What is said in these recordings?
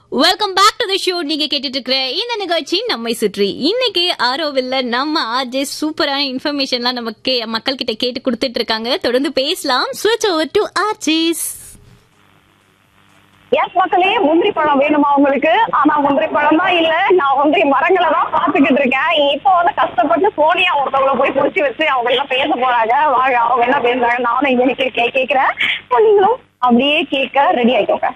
Welcome back to the show நீங்க கேட்டுட்டு இருக்கிற இந்த நிகழ்ச்சி நம்மை சுற்றி இன்னைக்கு ஆரோவில்ல நம்ம ஆர்ஜே சூப்பரான இன்ஃபர்மேஷன்லாம் நம்ம கே மக்கள் கிட்ட கேட்டு கொடுத்துட்டு இருக்காங்க தொடர்ந்து பேசலாம் ஸ்விட்ச் ஓவர் டு ஆர்ஜிஸ் எஸ் மக்களே முந்திரி பழம் வேணுமா உங்களுக்கு ஆனா முந்திரி பழம் தான் இல்ல நான் முந்திரி மரங்களை தான் பாத்துக்கிட்டு இருக்கேன் இப்போ வந்து கஷ்டப்பட்டு சோனியா ஒருத்தவங்கள போய் புடிச்சு வச்சு அவங்க எல்லாம் பேச போறாங்க வாங்க அவங்க என்ன பேசுறாங்க நானும் இங்க நிக்க கே கேக்குறேன் இப்போ நீங்களும் அப்படியே கேட்க ரெடி ஆயிக்கோங்க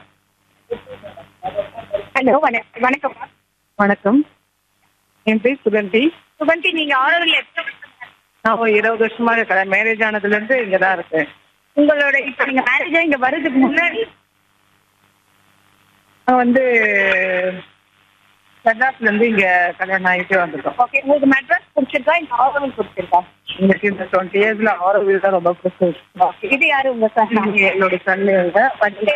ஹலோ வணக்கம் வணக்கம் என் பேர் சுகந்தி சுகந்தி நீங்க ஆரோவில் எத்தனை நான் ஒரு இருபது வருஷமா இருக்கிறேன் மேரேஜ் ஆனதுல இருந்து இங்க தான் இருக்கேன் உங்களோட இப்ப நீங்க மேரேஜா இங்க வர்றதுக்கு முன்னாடி நான் வந்து மெட்ராஸ்ல இருந்து இங்க கல்யாணம் ஆகிட்டு வந்திருக்கோம் ஓகே உங்களுக்கு மெட்ராஸ் பிடிச்சிருக்கா இந்த ஆரோவில் பிடிச்சிருக்கா எனக்கு இந்த டுவெண்ட்டி இயர்ஸ்ல ஆரோவில் தான் ரொம்ப பிடிச்சிருக்கு இது யாரு உங்க சார் என்னோட சன்னு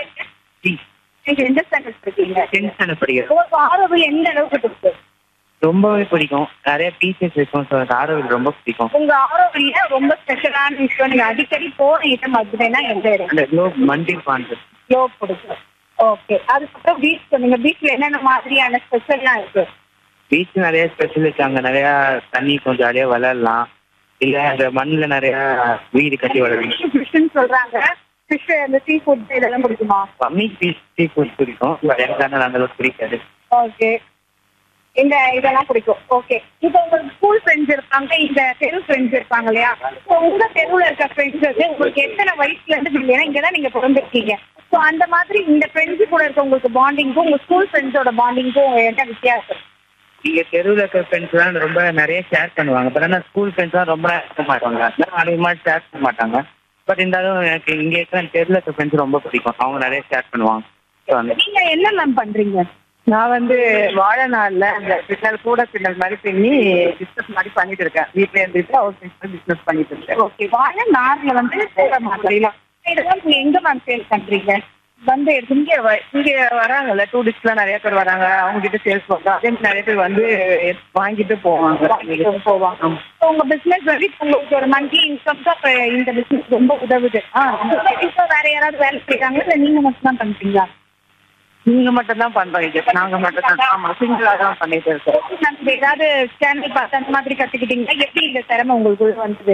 நீங்க எந்த ஸ்டாண்டர்ட் இருக்கீங்க டென்ஷன் படிக்கிறேன் உங்களுக்கு ஆரோவில் எந்த அளவுக்கு பிடிச்சது ரொம்பவே பிடிக்கும் நிறைய டீச்சர்ஸ் இருக்கும் ஸோ எனக்கு ஆரோவில் ரொம்ப பிடிக்கும் உங்க ஆரோவில ரொம்ப ஸ்பெஷலான விஷயம் நீங்க அடிக்கடி போன இடம் அப்படின்னா எந்த இடம் அந்த குளோப் மண்டி பாண்டு லோ பிடிக்கும் ஓகே அதுக்கப்புறம் பீச் சொன்னீங்க பீச்ல என்னென்ன மாதிரியான ஸ்பெஷல்லாம் இருக்கு பீச் நிறைய ஸ்பெஷல் இருக்கு அங்க நிறைய தண்ணி கொஞ்சம் ஜாலியா விளையாடலாம் இல்ல அந்த மண்ணுல நிறைய வீடு கட்டி விளையாடலாம் ஃபிஷ்னு சொல்றாங்க ஃபிஷ் அந்த சீ ஃபுட் இதெல்லாம் பிடிக்குமா மம்மி பீச் சீ ஃபுட் பிடிக்கும் பட் எனக்கு ஆனால் அந்த அளவுக்கு பிடிக்காது ஓகே இந்த இதெல்லாம் பிடிக்கும் ஓகே இப்போ உங்களுக்கு ஸ்கூல் ஃப்ரெண்ட்ஸ் இருப்பாங்க இந்த தெரு ஃப்ரெண்ட்ஸ் இருப்பாங்க இல்லையா இப்போ உங்க தெருவுல இருக்க ஃப்ரெண்ட்ஸ் வந்து உங்களுக்கு எத்தனை வயசுல இருந்து ஏன்னா இங்க தான் நீங்க பிறந்திருக்கீங்க ஸோ அந்த மாதிரி இந்த ஃப்ரெண்ட்ஸ் கூட இருக்க உங்களுக்கு பாண்டிங்க்கும் உங்க ஸ்கூல் ஃப்ரெண்ட்ஸோட பாண்டிங்க்கும் என்ன வித்தியாசம் இங்க தெருவில் இருக்கிற ஃப்ரெண்ட்ஸ் தான் ரொம்ப நிறைய ஷேர் பண்ணுவாங்க பட் ஆனால் ஸ்கூல் ஃப்ரெண்ட்ஸ் தான் ரொம்ப நேரம் இருக்க மாட்டாங்க அதனால அதிகமாக ஷேர் பண்ண மாட்டாங்க பட் இருந்தாலும் எனக்கு இங்க இருக்கிற தெருவில் இருக்கிற ஃப்ரெண்ட்ஸ் ரொம்ப பிடிக்கும் அவங்க நிறைய ஷேர் பண்ணுவாங்க ஸோ அந்த நீங்க என்ன மேம் பண்றீங்க நான் வந்து வாழை நாள்ல அந்த பின்னல் கூட பின்னல் மாதிரி பின்னி பிசினஸ் மாதிரி பண்ணிட்டு இருக்கேன் வீட்ல இருந்துட்டு அவர் பிசினஸ் பண்ணிட்டு இருக்கேன் ஓகே வாழை நார்ல வந்து போட மாதிரிலாம் இதெல்லாம் நீங்க எங்க மேம் சேல் பண்றீங்க வந்து இங்க வ- இங்க வராங்கல்ல டூரிஸ்ட்லாம் நிறைய பேர் வராங்க அவங்க கிட்ட சேல்ஸ் பண்றோம் அதே மாதிரி நிறைய பேர் வந்து எடுத்து வாங்கிட்டு போவாங்க வாங்கிட்டு போவாங்க ஆமா. So, உங்க பிசினஸ் வந்து இப்ப உங்களுக்கு ஒரு மந்த்லி இன்கம் தான் இப்ப இந்த பிசினஸ் ரொம்ப உதவுது இப்போ வேற யாராவது வேலை செய்யறாங்க இல்ல நீங்க மட்டும் தான் பண்றீங்களா நீங்க மட்டும் தான் பண்றோம் இது நாங்க மட்டும் தான் ஆமா சிங்கிளா தான் பண்ணிட்டு இருக்கோம் நம்ம ஏதாவது சேனல் பார்த்து அந்த மாதிரி கத்துக்கிட்டீங்களா எப்படி இந்த திறமை உங்களுக்கு வந்தது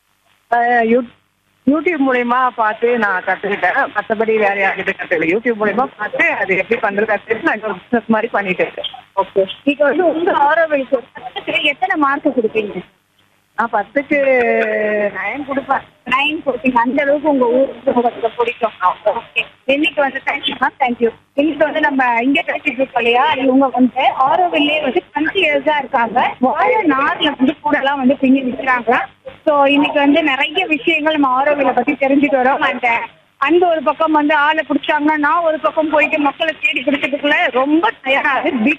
அஹ் யூ- யூடியூப் மூலியமா பார்த்து நான் கத்துக்கிட்டேன் மற்றபடி வேற யார்கிட்ட கத்துக்கல யூடியூப் மூலியமா பார்த்து அது எப்படி பண்றது கத்துக்கிட்டு நான் ஒரு பிசினஸ் மாதிரி பண்ணிட்டு இருக்கேன் ஓகே இப்போ வந்து உங்க ஆரோவில் எத்தனை மார்க் கொடுப்பீங்க நான் பத்துக்கு நயன் கொடுப்பேன் நைன் கொடுப்பீங்க அந்த அளவுக்கு உங்க ஊருக்கு உங்களுக்கு பிடிக்கும் ஓகே இன்னைக்கு வந்து தேங்க்யூ மேம் தேங்க்யூ இன்னைக்கு வந்து நம்ம இங்க பேசிட்டு இருக்கோம் இல்லையா இவங்க வந்து ஆரோவில்லே வந்து டுவெண்ட்டி இயர்ஸா இருக்காங்க வாழை நார்ல வந்து கூடலாம் வந்து பின்னி விற்கிறாங்க ஸோ இன்னைக்கு வந்து நிறைய விஷயங்கள் நம்ம ஆரோவில பத்தி தெரிஞ்சுட்டு வரோம் அந்த அந்த ஒரு பக்கம் வந்து ஆளை பிடிச்சாங்கன்னா நான் ஒரு பக்கம் போயிட்டு மக்களை தேடி பிடிச்சதுக்குள்ள ரொம்ப தயாராகுது